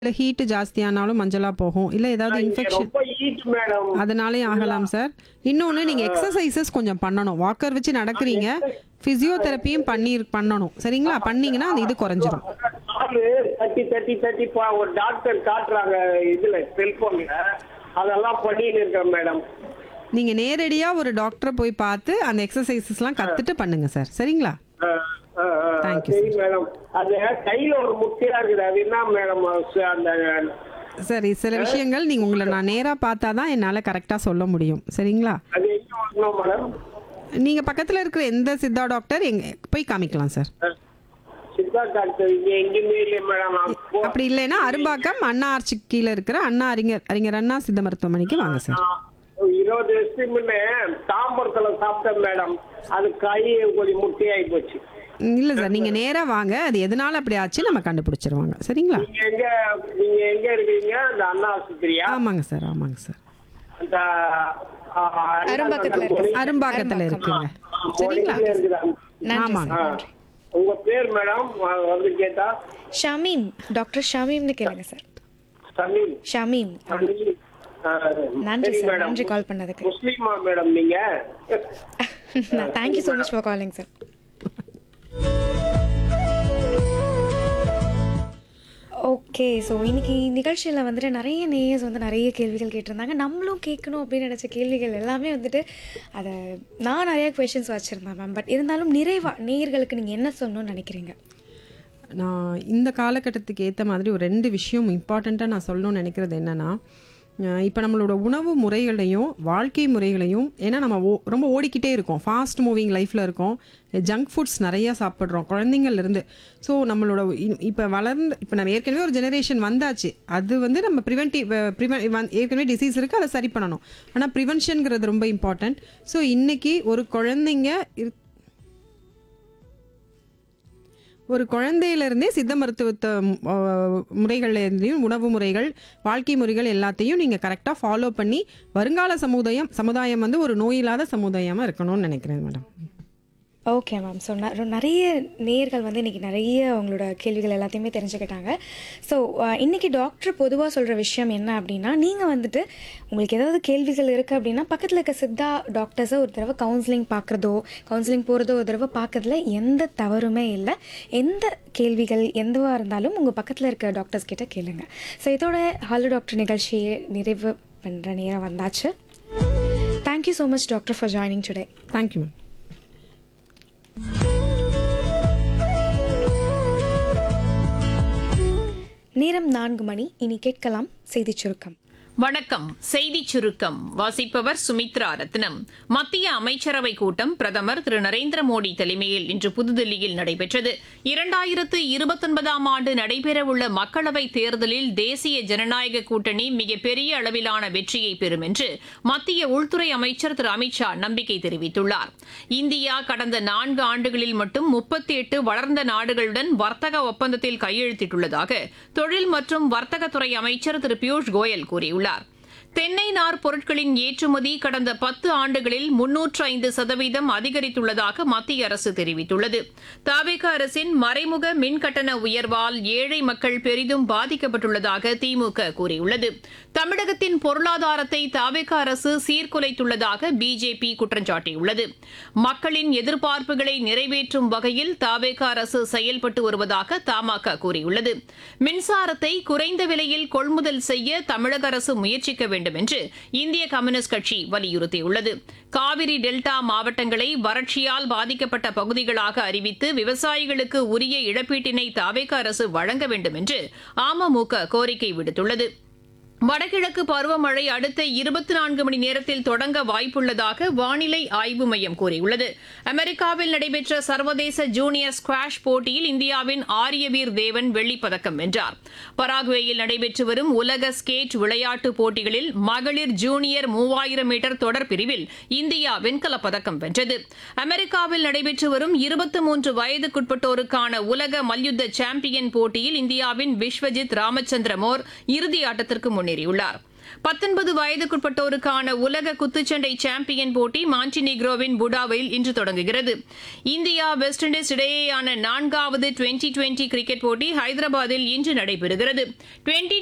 இல்ல ஹீட் ஜாஸ்தியானாலும் மஞ்சளா போகும் இல்ல ஏதாவது இங்க இன்ஃபெக்ஷன் ரொம்ப ஹீட் மேடம் அதனாலே ஆகலாம் சார் இன்னொன்று நீங்கள் எக்ஸசைசஸ் கொஞ்சம் பண்ணணும் வாக்கர் வச்சு நடக்கிறீங்க ஃபிசியோதெரப்பியும் பண்ணி பண்ணணும் சரிங்களா பண்ணீங்கன்னா அந்த இது குறைஞ்சிரும் காலு தட்டி தட்டி தட்டி பா- ஒரு டாக்டர் காட்டுறாங்க இதுல செல்போன்ல அதெல்லாம் பண்ணிட்டு இருக்கேன் மேடம் நீங்கள் நேரடியாக ஒரு டாக்டரை போய் பார்த்து அந்த எக்ஸசைசஸ்லாம் கற்றுட்டு பண்ணுங்க சார் சரிங்களா ஆ, ஆ, ஆ. Thank you, சரி மேடம் அது கையில ஒரு முட்டையா இருக்குது அது என்ன மேடம் அந்த சரி சில விஷயங்கள் நீங்கள் உங்களை நான் நேராக பார்த்தா தான் என்னால் கரெக்டாக சொல்ல முடியும் சரிங்களா அது எங்க வாங்கணும் மேடம் நீங்கள் பக்கத்தில் இருக்கிற எந்த சித்தா டாக்டர் எங்க போய் காமிக்கலாம் சார் ஆ. சித்தா டாக்டர் இங்க எங்கேயுமே இல்லையே மேடம் நான் போ- அப்படி இல்லைன்னா அரும்பாக்கம் அண்ணா ஆர்ச்சி கீழே இருக்கிற அண்ணா அறிஞர் அறிஞர் அண்ணா சித்த மருத்துவமனைக்கு வாங்க சார் நான் இருபது வருஷத்துக்கு முன்னே தாம்பரத்துல சாப்பிட்டேன் மேடம் அது கை கொஞ்சம் முட்டையாகி போச்சு இல்லை சார் நீங்கள் நேராக வாங்க அது எதனால அப்படி ஆச்சு நம்ம கண்டுபிடிச்சிருவாங்க சரிங்களா நீங்க எங்க நீங்க எங்க இருக்கீங்க அந்த அண்ணா ஆஸ்பத்திரியா ஆமாங்க சார் ஆமாங்க சார் அந்த ஆ, அரும்பாக்கத்துல இருக்கு. அண்ணா அரும்பாக்கத்தில் இருக்குங்க சரிங்களா மொழியில இருக்குதா? நன்றி ஆமாங்க ஆ. உங்க பேர் மேடம் ஆ, வந்து கேட்டா ஷமீம் டாக்டர் ஷமீம்னு கேளுங்க சார் சமீம் ஷமீம் சமீம். ஆ, நன்றி சரி சார் மேடம். நன்றி கால் பண்ணதுக்கு முஸ்லீமா மேடம் நீங்க thank you so much for calling sir okay so இன்னைக்கு நிகழ்ச்சியில் வந்துட்டு நிறைய நேயர்ஸ் வந்து நிறைய கேள்விகள் கேட்டிருந்தாங்க நம்மளும் கேட்கணும் அப்படின்னு நினச்ச கேள்விகள் எல்லாமே வந்துட்டு அதை நான் நிறைய கொஷின்ஸ் வச்சுருந்தேன் மேம் பட் இருந்தாலும் நிறைவாக நேயர்களுக்கு நீங்கள் என்ன சொல்லணும்னு நினைக்கிறீங்க நான் இந்த காலகட்டத்துக்கு ஏற்ற மாதிரி ஒரு ரெண்டு விஷயம் இம்பார்ட்டண்ட்டாக நான் சொல்லணும்னு நினைக்கிறது என்னென்னா இப்போ நம்மளோட உணவு முறைகளையும் வாழ்க்கை முறைகளையும் ஏன்னா நம்ம ஓ ரொம்ப ஓடிக்கிட்டே இருக்கோம் ஃபாஸ்ட் மூவிங் லைஃப்பில் இருக்கோம் ஜங்க் ஃபுட்ஸ் நிறையா சாப்பிட்றோம் குழந்தைங்கள்லேருந்து ஸோ நம்மளோட இப்போ வளர்ந்து இப்போ நம்ம ஏற்கனவே ஒரு ஜெனரேஷன் வந்தாச்சு அது வந்து நம்ம ப்ரிவென்டிவ் ப்ரிவென் ஏற்கனவே டிசீஸ் இருக்குது அதை சரி பண்ணணும் ஆனால் ப்ரிவென்ஷனுங்கிறது ரொம்ப இம்பார்ட்டண்ட் ஸோ இன்றைக்கி ஒரு குழந்தைங்க இரு- ஒரு குழந்தையிலிருந்தே சித்த மருத்துவத்தை முறைகள்லேருந்தையும் உணவு முறைகள் வாழ்க்கை முறைகள் எல்லாத்தையும் நீங்கள் கரெக்டாக ஃபாலோ பண்ணி வருங்கால சமுதாயம் சமுதாயம் வந்து ஒரு நோயில்லாத சமுதாயமாக இருக்கணும்னு நினைக்கிறேன் மேடம் ஓகே மேம் ஸோ நிறைய நேர்கள் வந்து இன்றைக்கி நிறைய அவங்களோட கேள்விகள் எல்லாத்தையுமே தெரிஞ்சுக்கிட்டாங்க ஸோ இன்றைக்கி டாக்டர் பொதுவாக சொல்கிற விஷயம் என்ன அப்படின்னா நீங்கள் வந்துட்டு உங்களுக்கு ஏதாவது கேள்விகள் இருக்குது அப்படின்னா பக்கத்தில் இருக்க சித்தா டாக்டர்ஸை ஒரு தடவை கவுன்சிலிங் பார்க்குறதோ கவுன்சிலிங் போகிறதோ ஒரு தடவை பார்க்கறதுல எந்த தவறுமே இல்லை எந்த கேள்விகள் எதுவாக இருந்தாலும் உங்கள் பக்கத்தில் இருக்க டாக்டர்ஸ் கிட்ட கேளுங்க ஸோ இதோட ஹாலோ டாக்டர் நிகழ்ச்சியை நிறைவு பண்ணுற நேரம் வந்தாச்சு thank you so much doctor for joining today thank you ma'am நேரம் நான்கு மணி இனி கேட்கலாம் செய்திச் சுருக்கம் வணக்கம் செய்திச் சுருக்கம் வாசிப்பவர் சுமித்ரா ரத்னம் மத்திய அமைச்சரவை கூட்டம் பிரதமர் திரு நரேந்திர மோடி தலைமையில் இன்று புதுதில்லியில் நடைபெற்றது இரண்டாயிரத்து இருபத்தொன்பதாம் ஆண்டு நடைபெறவுள்ள மக்களவைத் தேர்தலில் தேசிய ஜனநாயக கூட்டணி மிகப்பெரிய அளவிலான வெற்றியை பெறும் என்று மத்திய உள்துறை அமைச்சர் திரு அமித்ஷா நம்பிக்கை தெரிவித்துள்ளார் இந்தியா கடந்த நான்கு ஆண்டுகளில் மட்டும் முப்பத்தி எட்டு வளர்ந்த நாடுகளுடன் வர்த்தக ஒப்பந்தத்தில் கையெழுத்திட்டுள்ளதாக தொழில் மற்றும் வர்த்தகத்துறை அமைச்சர் திரு பியூஷ் கோயல் கூறியுள்ளார் தென்னை நார் பொருட்களின் ஏற்றுமதி கடந்த பத்து ஆண்டுகளில் முன்னூற்று ஐந்து சதவீதம் அதிகரித்துள்ளதாக மத்திய அரசு தெரிவித்துள்ளது தாவேக அரசின் மறைமுக மின் கட்டண உயர்வால் ஏழை மக்கள் பெரிதும் பாதிக்கப்பட்டுள்ளதாக திமுக கூறியுள்ளது தமிழகத்தின் பொருளாதாரத்தை தாவேக அரசு சீர்குலைத்துள்ளதாக பிஜேபி குற்றம் சாட்டியுள்ளது மக்களின் எதிர்பார்ப்புகளை நிறைவேற்றும் வகையில் தாவேக அரசு செயல்பட்டு வருவதாக தமாக கூறியுள்ளது மின்சாரத்தை குறைந்த விலையில் கொள்முதல் செய்ய தமிழக அரசு முயற்சிக்க வேண்டும் என்று இந்திய கம்யூனிஸ்ட் கட்சி வலியுறுத்தியுள்ளது காவிரி டெல்டா மாவட்டங்களை வறட்சியால் பாதிக்கப்பட்ட பகுதிகளாக அறிவித்து விவசாயிகளுக்கு உரிய இழப்பீட்டினை தாவேக அரசு வழங்க வேண்டும் என்று அமமுக கோரிக்கை விடுத்துள்ளது வடகிழக்கு பருவமழை அடுத்த இருபத்தி நான்கு மணி நேரத்தில் தொடங்க வாய்ப்புள்ளதாக வானிலை ஆய்வு மையம் கூறியுள்ளது அமெரிக்காவில் நடைபெற்ற சர்வதேச ஜூனியர் ஸ்குவாஷ் போட்டியில் இந்தியாவின் ஆரியவீர் தேவன் வெள்ளிப் பதக்கம் வென்றார் பராகுவேயில் நடைபெற்று வரும் உலக ஸ்கேட் விளையாட்டுப் போட்டிகளில் மகளிர் ஜூனியர் மூவாயிரம் மீட்டர் தொடர் பிரிவில் இந்தியா வெண்கலப் பதக்கம் வென்றது அமெரிக்காவில் நடைபெற்று வரும் இருபத்தி மூன்று வயதுக்குட்பட்டோருக்கான உலக மல்யுத்த சாம்பியன் போட்டியில் இந்தியாவின் விஸ்வஜித் ராமச்சந்திர மோர் இறுதி ஆட்டத்திற்கு முன்னேறியுள்ளார் பத்தொன்பது வயதுக்குட்பட்டோருக்கான உலக குத்துச்சண்டை சாம்பியன் போட்டி மாண்டினிக்ரோவின் புடாவில் இன்று தொடங்குகிறது இந்தியா வெஸ்ட் இண்டீஸ் இடையேயான நான்காவது டுவெண்டி டுவெண்டி கிரிக்கெட் போட்டி ஹைதராபாத்தில் இன்று நடைபெறுகிறது டுவெண்டி